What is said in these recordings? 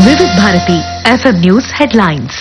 వివిధ Bharati FM news headlines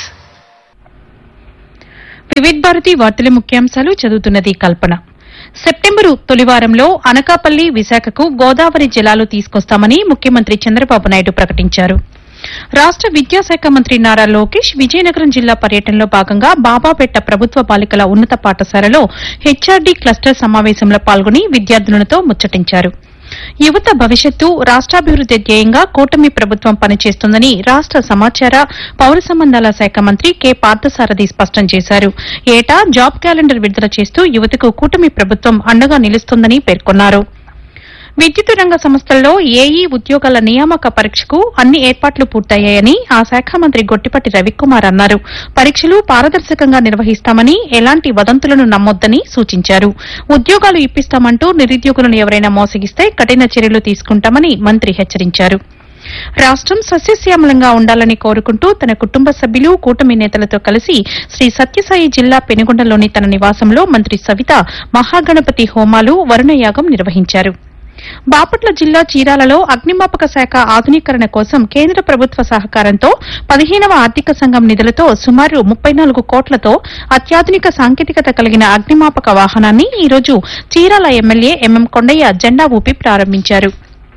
Vividh Bharati వార్తల ముఖ్యాంశాలు చదువుతున్నది కల్పన సెప్టెంబరు తొలివారంలో అనకాపల్లి విశాఖకు గోదావరి జలాలు తీసుకొస్తామని ముఖ్యమంత్రి చంద్రబాబు నాయుడు ప్రకటించారు రాష్ట విద్యాశాఖ మంత్రి నారా లోకేష్ విజయనగరం జిల్లా పర్యటనలో భాగంగా బాబాపేట ప్రభుత్వ బాలికల ఉన్నత పాఠశాలలో హెచ్ఆర్డీ క్లస్టర్ సమావేశంలో పాల్గొని విద్యార్థులతో ముచ్చటించారు యువత భవిష్యత్తు రాష్ట్రాభివృద్ది ధ్యేయంగా కూటమి ప్రభుత్వం పనిచేస్తుందని రాష్ట సమాచార పౌర సంబంధాల శాఖ మంత్రి కె పార్థసారథి స్పష్టం చేశారు ఏటా జాబ్ క్యాలెండర్ విడుదల చేస్తూ యువతకు కూటమి ప్రభుత్వం అండగా నిలుస్తుందని పేర్కొన్నారు విద్యుత్ రంగ సంస్థల్లో ఏఈ ఉద్యోగాల నియామక పరీక్షకు అన్ని ఏర్పాట్లు పూర్తయ్యాయని ఆ శాఖ మంత్రి గొట్టిపట్టి రవికుమార్ అన్నారు పరీక్షలు పారదర్శకంగా నిర్వహిస్తామని ఎలాంటి వదంతులను నమ్మొద్దని సూచించారు ఉద్యోగాలు ఇప్పిస్తామంటూ నిరుద్యోగులను ఎవరైనా మోసగిస్తే కఠిన చర్యలు తీసుకుంటామని మంత్రి హెచ్చరించారు రాష్టం సస్యశ్యామలంగా ఉండాలని కోరుకుంటూ తన కుటుంబ సభ్యులు కూటమి నేతలతో కలిసి శ్రీ సత్యసాయి జిల్లా పెనుగొండలోని తన నివాసంలో మంత్రి సవిత మహాగణపతి హోమాలు వరుణయాగం నిర్వహించారు బాపట్ల జిల్లా చీరాలలో అగ్నిమాపక శాఖ ఆధునీకరణ కోసం కేంద్ర ప్రభుత్వ సహకారంతో పదిహేనవ ఆర్థిక సంఘం నిధులతో సుమారు ముప్పై నాలుగు కోట్లతో అత్యాధునిక సాంకేతికత కలిగిన అగ్నిమాపక వాహనాన్ని ఈ రోజు చీరాల ఎమ్మెల్యే ఎంఎం కొండయ్య జెండా ఊపి ప్రారంభించారు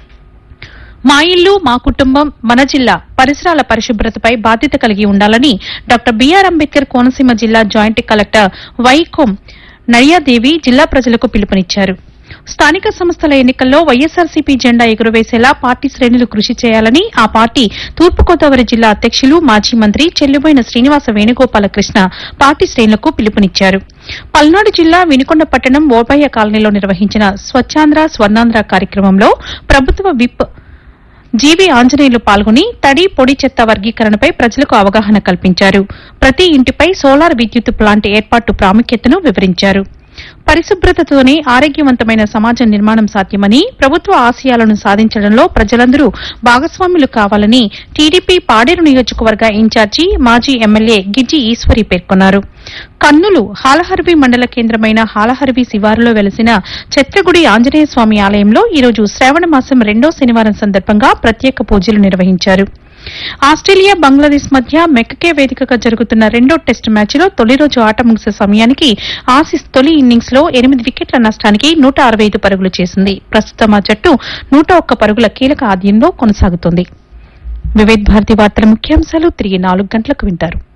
మా ఇల్లు మా కుటుంబం మన జిల్లా పరిసరాల పరిశుభ్రతపై బాధ్యత కలిగి ఉండాలని డాక్టర్ బీఆర్ అంబేద్కర్ కోనసీమ జిల్లా జాయింట్ కలెక్టర్ వైకోం నడియాదేవి జిల్లా ప్రజలకు పిలుపునిచ్చారు స్థానిక సంస్థల ఎన్నికల్లో వైఎస్సార్సీపీ జెండా ఎగురవేసేలా పార్టీ శ్రేణులు కృషి చేయాలని ఆ పార్టీ తూర్పుగోదావరి జిల్లా అధ్యక్షులు మాజీ మంత్రి చెల్లుబోయిన శ్రీనివాస వేణుగోపాలకృష్ణ పార్టీ శ్రేణులకు పిలుపునిచ్చారు పల్నాడు జిల్లా వినుకొండ పట్టణం ఓబయ్య కాలనీలో నిర్వహించిన స్వచ్ఛాంధ్ర స్వర్ణాంధ్ర కార్యక్రమంలో ప్రభుత్వ విప్ జీవి ఆంజనేయులు పాల్గొని తడి పొడి చెత్త వర్గీకరణపై ప్రజలకు అవగాహన కల్పించారు ప్రతి ఇంటిపై సోలార్ విద్యుత్ ప్లాంట్ ఏర్పాటు ప్రాముఖ్యతను వివరించారు పరిశుభ్రతతోనే ఆరోగ్యవంతమైన సమాజ నిర్మాణం సాధ్యమని ప్రభుత్వ ఆశయాలను సాధించడంలో ప్రజలందరూ భాగస్వాములు కావాలని టీడీపీ పాడేరు నియోజకవర్గ ఇన్ఛార్జి మాజీ ఎమ్మెల్యే గిజ్జి ఈశ్వరి పేర్కొన్నారు కన్నులు హాలహర్వి మండల కేంద్రమైన హాలహర్వి శివారులో వెలసిన ఛత్రగుడి ఆంజనేయ స్వామి ఆలయంలో ఈరోజు శ్రావణ మాసం రెండో శనివారం సందర్భంగా ప్రత్యేక పూజలు నిర్వహించారు ఆస్ట్రేలియా బంగ్లాదేశ్ మధ్య మెక్కకే వేదికగా జరుగుతున్న రెండో టెస్టు మ్యాచ్లో తొలి రోజు ఆట ముగిసే సమయానికి ఆసీస్ తొలి ఇన్నింగ్స్ లో ఎనిమిది వికెట్ల నష్టానికి నూట అరవై ఐదు పరుగులు చేసింది ప్రస్తుతం ఆ జట్టు నూట ఒక్క పరుగుల కీలక ఆద్యంలో కొనసాగుతోంది వివేద్ భారతి వార్తల ముఖ్యాంశాలు తిరిగి నాలుగు గంటలకు వింటారు